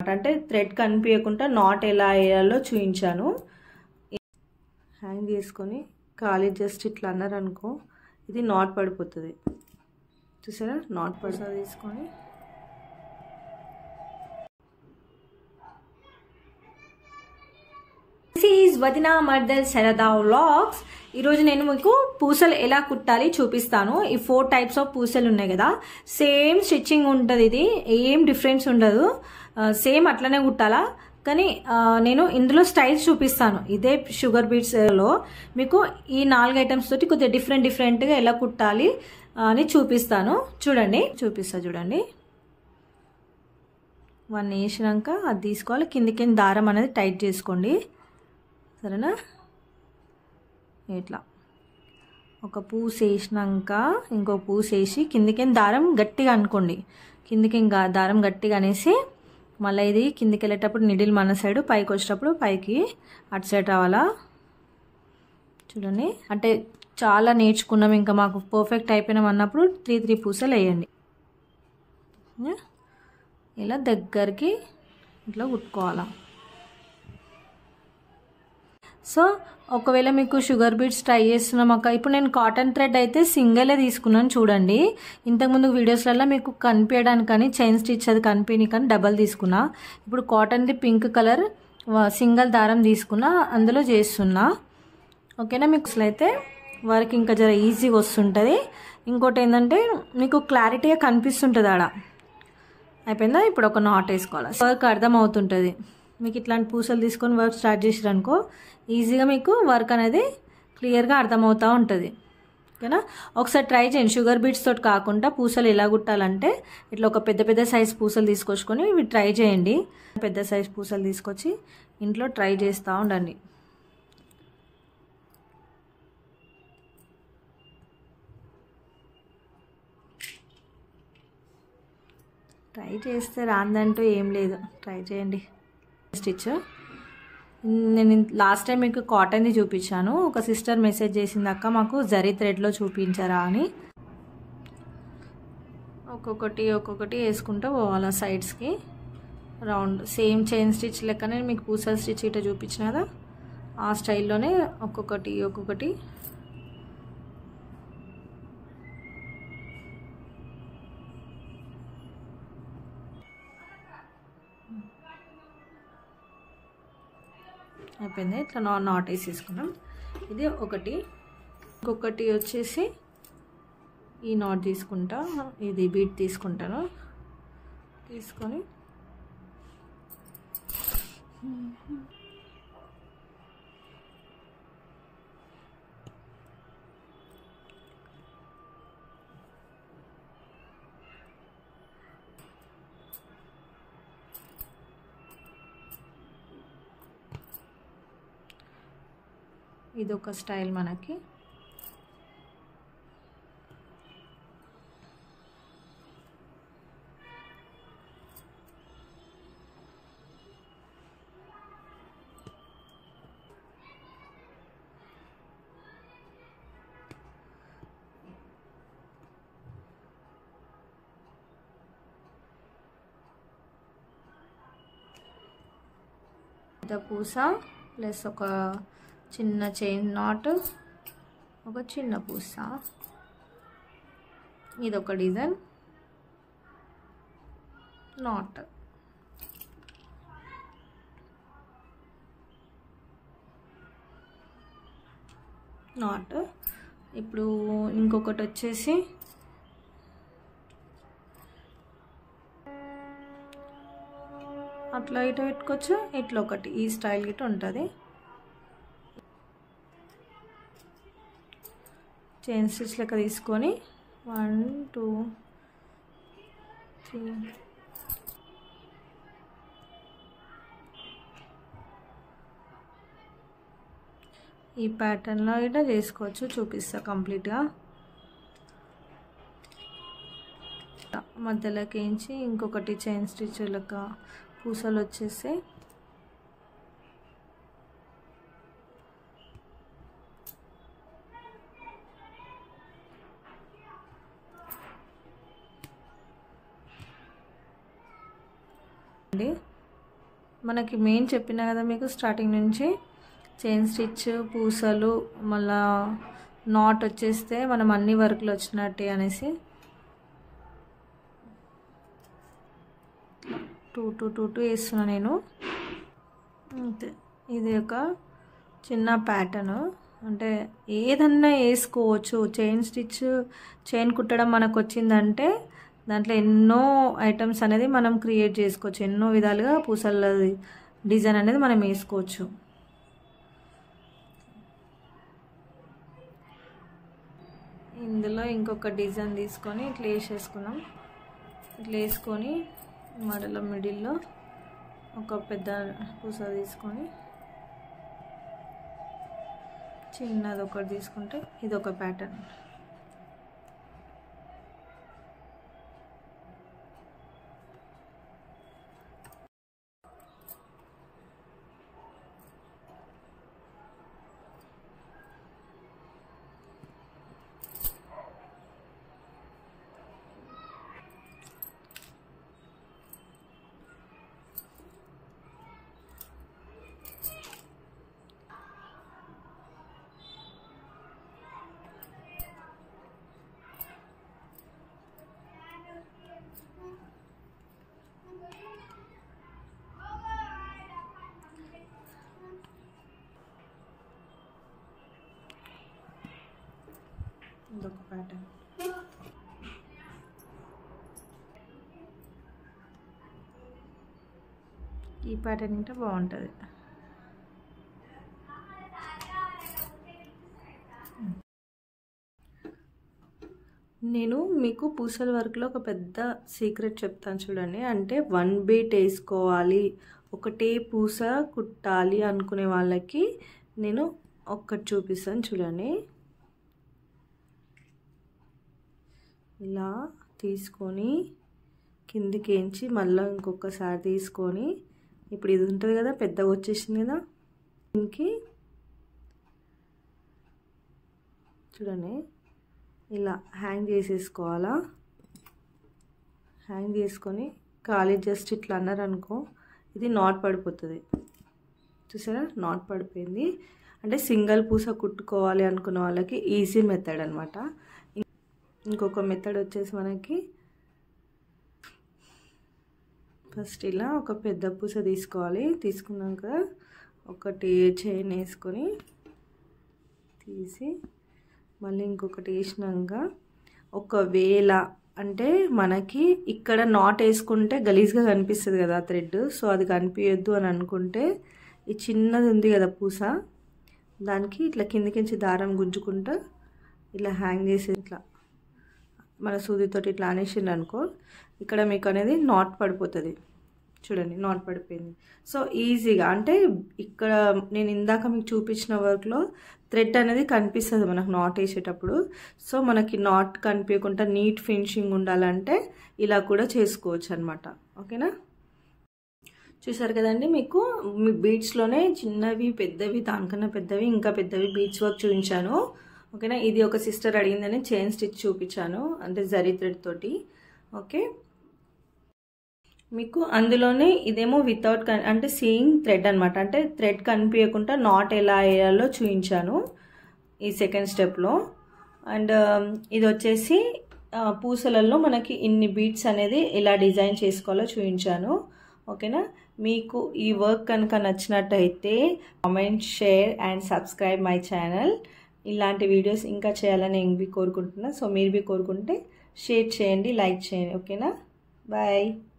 అంటే థ్రెడ్ కనిపించకుండా నాట్ ఎలా వేయాలో చూపించాను హ్యాంగ్ చేసుకొని ఖాళీ జస్ట్ ఇట్లా అన్నారు అనుకో ఇది నాట్ పడిపోతుంది చూసారా నాట్ పడిసా తీసుకొని ఈజ్ వదినా మర్దల్ శరదా వ్లాగ్స్ ఈరోజు నేను మీకు పూసలు ఎలా కుట్టాలి చూపిస్తాను ఈ ఫోర్ టైప్స్ ఆఫ్ పూసలు ఉన్నాయి కదా సేమ్ స్టిచ్చింగ్ ఉంటుంది ఇది ఏం డిఫరెన్స్ ఉండదు సేమ్ అట్లనే కుట్టాలా కానీ ఆ, నేను ఇందులో స్టైల్స్ చూపిస్తాను ఇదే షుగర్ బీట్స్లో మీకు ఈ నాలుగు ఐటమ్స్ తోటి కొద్దిగా డిఫరెంట్ డిఫరెంట్గా ఎలా కుట్టాలి అని చూపిస్తాను చూడండి చూపిస్తా చూడండి వన్ వేసినాక అది తీసుకోవాలి కింది కింద దారం అనేది టైట్ చేసుకోండి సరేనా ఇట్లా ఒక పూస వేసినాక ఇంకో పూస వేసి కిందికి దారం గట్టిగా అనుకోండి కిందికి ఇంకా దారం గట్టిగా అనేసి మళ్ళీ ఇది కిందికి వెళ్ళేటప్పుడు నిడిల్ మన సైడ్ పైకి వచ్చేటప్పుడు పైకి అటు సైడ్ రావాలా చూడండి అంటే చాలా నేర్చుకున్నాం ఇంకా మాకు పర్ఫెక్ట్ అయిపోయినాం అన్నప్పుడు త్రీ త్రీ పూసలు వేయండి ఇలా దగ్గరికి ఇట్లా కుట్టుకోవాలా సో ఒకవేళ మీకు షుగర్ బీట్స్ ట్రై చేస్తున్నాం అక్క ఇప్పుడు నేను కాటన్ థ్రెడ్ అయితే సింగలే తీసుకున్నాను చూడండి ఇంతకుముందు వీడియోస్లలో మీకు కనిపించడానికి కానీ చైన్ స్టిచ్ అది కనిపించని కానీ డబల్ తీసుకున్నా ఇప్పుడు కాటన్ది పింక్ కలర్ సింగల్ దారం తీసుకున్నా అందులో చేస్తున్నా ఓకేనా మీకు అసలు అయితే వర్క్ ఇంకా జర ఈజీగా వస్తుంటుంది ఇంకోటి ఏంటంటే మీకు క్లారిటీగా కనిపిస్తుంటుంది ఆడ అయిపోయిందా ఇప్పుడు ఒక నాట్ వేసుకోవాలి వర్క్ అర్థం అవుతుంటుంది మీకు ఇట్లాంటి పూసలు తీసుకొని వర్క్ స్టార్ట్ చేసారనుకో ఈజీగా మీకు వర్క్ అనేది క్లియర్గా అర్థమవుతూ ఉంటుంది ఓకేనా ఒకసారి ట్రై చేయండి షుగర్ బీట్స్ తోటి కాకుండా పూసలు ఎలా కుట్టాలంటే ఇట్లా ఒక పెద్ద పెద్ద సైజ్ పూసలు తీసుకొచ్చుకొని ఇవి ట్రై చేయండి పెద్ద సైజ్ పూసలు తీసుకొచ్చి ఇంట్లో ట్రై చేస్తూ ఉండండి ట్రై చేస్తే రాందంటూ ఏం లేదు ట్రై చేయండి స్టిచ్ నేను లాస్ట్ టైం మీకు కాటన్ది చూపించాను ఒక సిస్టర్ మెసేజ్ చేసింది అక్క మాకు జరీ థ్రెడ్లో చూపించారా అని ఒక్కొక్కటి ఒక్కొక్కటి వేసుకుంటూ పోవాలి సైడ్స్కి రౌండ్ సేమ్ చైన్ స్టిచ్ లెక్కనే మీకు పూసల స్టిచ్ ఇట్లా చూపించిన కదా ఆ స్టైల్లోనే ఒక్కొక్కటి ఒక్కొక్కటి అయిపోయింది ఇట్లా నా నాట్ వేసేసుకున్నాం ఇది ఒకటి ఇంకొకటి వచ్చేసి ఈ నాట్ తీసుకుంటా ఇది బీట్ తీసుకుంటాను తీసుకొని ఇది ఒక స్టైల్ మనకి పెద్ద పూస ప్లస్ ఒక చిన్న చైన్ నాట్ ఒక చిన్న పూస ఇది ఒక డిజైన్ నాట్ నాట్ ఇప్పుడు ఇంకొకటి వచ్చేసి అట్లా ఇటు పెట్టుకోవచ్చు ఇట్లా ఒకటి ఈ స్టైల్ గిట్ట ఉంటుంది చైన్ స్టిచ్ లెక్క తీసుకొని వన్ టూ త్రీ ఈ ప్యాటర్న్లో ఇట్లా చేసుకోవచ్చు చూపిస్తా కంప్లీట్గా మధ్యలోకి వేయించి ఇంకొకటి చైన్ స్టిచ్ లెక్క పూసలు వచ్చేసి అండి మనకి మెయిన్ చెప్పినా కదా మీకు స్టార్టింగ్ నుంచి చైన్ స్టిచ్ పూసలు మళ్ళా నాట్ వచ్చేస్తే మనం అన్ని వర్క్లు వచ్చినట్టే అనేసి టూ టూ టూ టూ వేస్తున్నా నేను అంతే ఇది ఒక చిన్న ప్యాటర్న్ అంటే ఏదన్నా వేసుకోవచ్చు చైన్ స్టిచ్ చైన్ కుట్టడం మనకు వచ్చిందంటే దాంట్లో ఎన్నో ఐటమ్స్ అనేది మనం క్రియేట్ చేసుకోవచ్చు ఎన్నో విధాలుగా పూసల డిజైన్ అనేది మనం వేసుకోవచ్చు ఇందులో ఇంకొక డిజైన్ తీసుకొని ఇట్లా వేసేసుకున్నాం ఇట్లా వేసుకొని మడలో మిడిల్లో ఒక పెద్ద పూస తీసుకొని చిన్నది ఒకటి తీసుకుంటే ఇది ఒక ప్యాటర్న్ ఇదొక ప్యాటర్న్ ఈ ప్యాటర్న్ ఉంటే బాగుంటుంది నేను మీకు పూసల వర్క్లో ఒక పెద్ద సీక్రెట్ చెప్తాను చూడండి అంటే వన్ బీట్ వేసుకోవాలి ఒకటే పూస కుట్టాలి అనుకునే వాళ్ళకి నేను ఒక్కటి చూపిస్తాను చూడండి ఇలా తీసుకొని కిందికేంచి మళ్ళీ ఇంకొకసారి తీసుకొని ఇప్పుడు ఇది ఉంటుంది కదా పెద్దగా వచ్చేసింది కదా దీనికి చూడండి ఇలా హ్యాంగ్ చేసేసుకోవాలా హ్యాంగ్ చేసుకొని ఖాళీ జస్ట్ ఇట్లా అన్నారు అనుకో ఇది నాట్ పడిపోతుంది చూసారా నాట్ పడిపోయింది అంటే సింగిల్ పూస కుట్టుకోవాలి అనుకున్న వాళ్ళకి ఈజీ మెథడ్ అనమాట ఇంకొక మెథడ్ వచ్చేసి మనకి ఫస్ట్ ఇలా ఒక పెద్ద పూస తీసుకోవాలి తీసుకున్నాక ఒకటి చైన్ వేసుకొని తీసి మళ్ళీ ఇంకొకటి వేసినాక ఒకవేళ అంటే మనకి ఇక్కడ నాట్ వేసుకుంటే గలీజ్గా కనిపిస్తుంది కదా థ్రెడ్ సో అది కనిపించద్దు అని అనుకుంటే ఈ చిన్నది ఉంది కదా పూస దానికి ఇట్లా కిందికించి దారం గుంజుకుంటూ ఇలా హ్యాంగ్ చేసి ఇట్లా మన సూదితోటి ఇట్లా అనేసిండు అనుకో ఇక్కడ మీకు అనేది నాట్ పడిపోతుంది చూడండి నాట్ పడిపోయింది సో ఈజీగా అంటే ఇక్కడ నేను ఇందాక మీకు చూపించిన వర్క్లో థ్రెడ్ అనేది కనిపిస్తుంది మనకు నాట్ వేసేటప్పుడు సో మనకి నాట్ కనిపించకుండా నీట్ ఫినిషింగ్ ఉండాలంటే ఇలా కూడా చేసుకోవచ్చు అనమాట ఓకేనా చూసారు కదండి మీకు మీ బీడ్స్లోనే చిన్నవి పెద్దవి దానికన్నా పెద్దవి ఇంకా పెద్దవి బీడ్స్ వర్క్ చూపించాను ఓకేనా ఇది ఒక సిస్టర్ అడిగిందని చైన్ స్టిచ్ చూపించాను అంటే జరీ థ్రెడ్ తోటి ఓకే మీకు అందులోనే ఇదేమో వితౌట్ అంటే సీయింగ్ థ్రెడ్ అనమాట అంటే థ్రెడ్ కనిపించకుండా నాట్ ఎలా వేయాలో చూపించాను ఈ సెకండ్ స్టెప్లో అండ్ ఇది వచ్చేసి పూసలలో మనకి ఇన్ని బీట్స్ అనేది ఎలా డిజైన్ చేసుకోవాలో చూపించాను ఓకేనా మీకు ఈ వర్క్ కనుక నచ్చినట్టయితే comment share and subscribe my channel ఇలాంటి వీడియోస్ ఇంకా చేయాలని నేను బి కోరుకుంటున్నా సో మీరు బి కోరుకుంటే షేర్ చేయండి లైక్ చేయండి ఓకేనా బాయ్